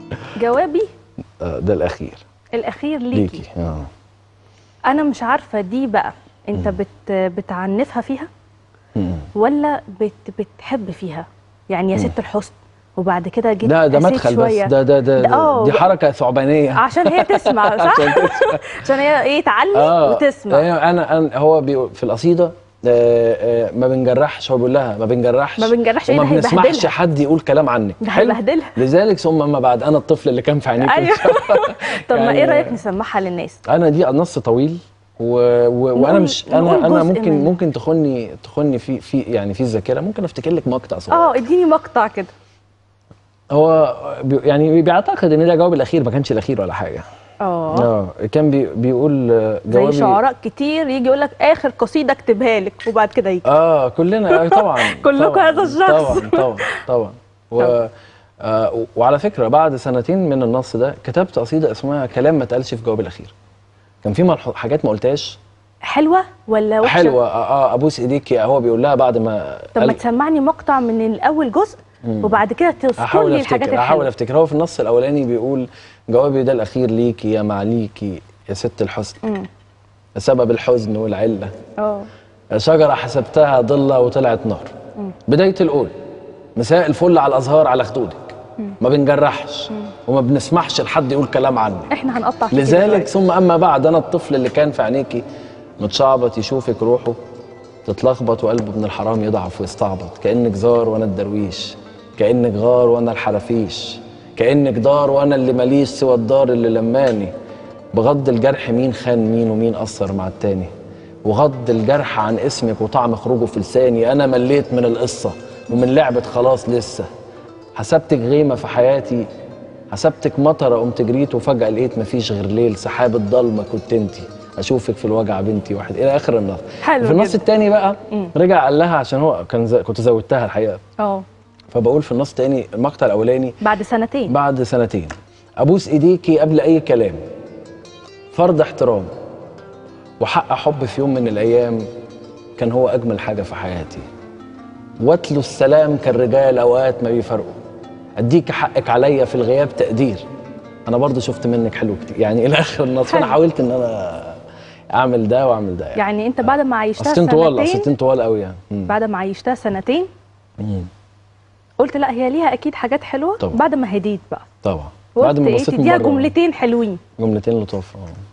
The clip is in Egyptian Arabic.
جوابي آه، ده الاخير الاخير ليكي, ليكي اه انا مش عارفه دي بقى انت بت بتعنفها فيها مم. ولا بت بتحب فيها يعني يا ست الحسن وبعد كده جيت لا ده قسيت مدخل شوية. بس ده ده ده, ده- آه، ده دي حركه ثعبانيه عشان هي تسمع صح عشان تسمع. عشان هي ايه تعلي وتسمع آه، انا انا هو بيقول في القصيده آه، آه، ما بنجرحش هو بيقول لها ما بنجرحش ما بنجرحش، إيه وما ده بنسمحش هيبهدلها. حد يقول كلام عنك ده حلو؟ هيبهدلها. لذلك ثم ما بعد انا الطفل اللي كان في عينيك ايوه طب ما ايه يعني- رايك نسمعها للناس انا دي نص طويل و... و... وانا نقول- مش انا نقول انا جزء ممكن منه. ممكن تخني تخني في في يعني في الذاكره ممكن افتكر لك مقطع صغير اه اديني مقطع كده هو بي يعني بيعتقد ان ده جواب الاخير ما كانش الاخير ولا حاجه اه اه كان بي بيقول آه، زي جوابي شعراء كتير يجي يقول لك اخر قصيده اكتبها لك وبعد كده يجي اه كلنا آه طبعا كلكم طبعاً، هذا الشخص. طبعا طبعا طبعا و آه وعلى فكره بعد سنتين من النص ده كتبت قصيده اسمها كلام ما اتقالش في جواب الاخير كان في ملحو- حاجات ما قلتهاش حلوه ولا وحشه حلوه اه, آه ابوس ايديك يا هو بيقول لها بعد ما طب ما قال- تسمعني مقطع من الاول جزء وبعد كده تذكر هحاول لي الحاجات افتكر هحاول الحلوه افتكر هو في النص الاولاني بيقول جوابي ده الاخير ليكي يا معليكي يا ست الحسن مم. سبب الحزن والعله اه شجرة حسبتها ضلة وطلعت نار بداية القول مساء الفل على الأزهار على خدودك ما بنجرحش وما بنسمحش لحد يقول كلام عنك احنا هنقطع فيه لذلك دلوقتي. ثم أما بعد أنا الطفل اللي كان في عينيكي متشعبط يشوفك روحه تتلخبط وقلبه ابن الحرام يضعف ويستعبط كأنك زار وأنا الدرويش كأنك غار وأنا الحرافيش كأنك دار وأنا اللي ماليش سوى الدار اللي لماني بغض الجرح مين خان مين ومين أثر مع التاني وغض الجرح عن اسمك وطعم خروجه في لساني أنا مليت من القصة ومن لعبة خلاص لسه حسبتك غيمة في حياتي حسبتك مطرة قمت جريت وفجأة لقيت مفيش غير ليل سحاب الضلمة كنت انتي أشوفك في الوجع بنتي واحد إلى آخر النص حلو في النص جدا. التاني بقى رجع قال لها عشان هو كان ز... كنت زودتها الحقيقة اه فبقول في النص التاني المقطع الأولاني بعد سنتين بعد سنتين أبوس إيديكي قبل أي كلام فرض احترام وحق حب في يوم من الأيام كان هو أجمل حاجة في حياتي واتلو السلام كالرجال أوقات ما بيفرقوا أديك حقك عليا في الغياب تقدير أنا برضو شفت منك حلو كتير يعني إلى آخر النص فأنا حلو. حاولت إن أنا أعمل ده وأعمل ده يعني يعني انت بعد ما عيشتها قصتين طوال سنتين قصتين طوال قوي يعني مم. بعد ما عيشتها سنتين مم. قلت لا هي ليها اكيد حاجات حلوه طبعا. بعد ما هديت بقى طبعا قلت بعد ما ايه بصيت من تديها بره جملتين حلوين جملتين لطاف اه